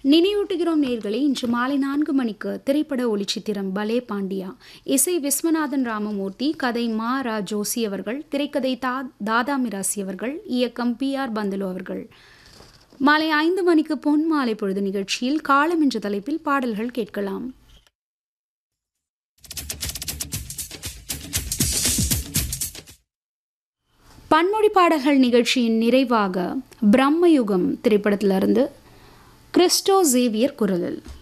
நினைவூட்டுகிறோம் நேர்களே இன்று மாலை நான்கு மணிக்கு திரைப்பட ஒளிச்சித்திரம் பலே பாண்டியா இசை விஸ்வநாதன் ராமமூர்த்தி கதை மா ரா ஜோசி அவர்கள் திரைக்கதை தா தாதா மிராசி அவர்கள் இயக்கம் பி ஆர் பந்துலு அவர்கள் மாலை ஐந்து மணிக்கு பொன் மாலை பொழுது நிகழ்ச்சியில் காலம் என்ற தலைப்பில் பாடல்கள் கேட்கலாம் பன்மொழி பாடல்கள் நிகழ்ச்சியின் நிறைவாக பிரம்மயுகம் திரைப்படத்திலிருந்து கிறிஸ்டோ சேவியர் குரலில்